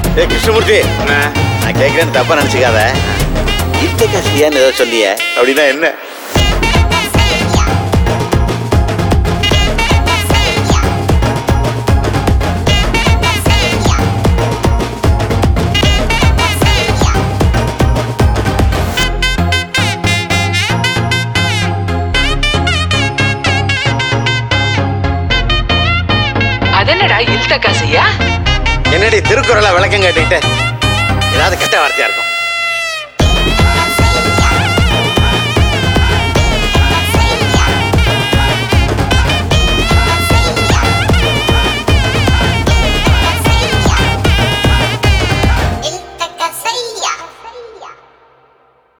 ஏ கிருஷ்ணமூர்த்தி நான் கேட்கிறேன்னு தப்பா நினைச்சுக்காத இத்த கசியான்னு ஏதோ சொல்லிய அப்படின்னா என்ன அதென்னடா இல்த காசையா என்னடி திருக்குறளை விளக்கம் கேட்டுக்கிட்டு ஏதாவது கெட்ட வார்த்தையா இருக்கும்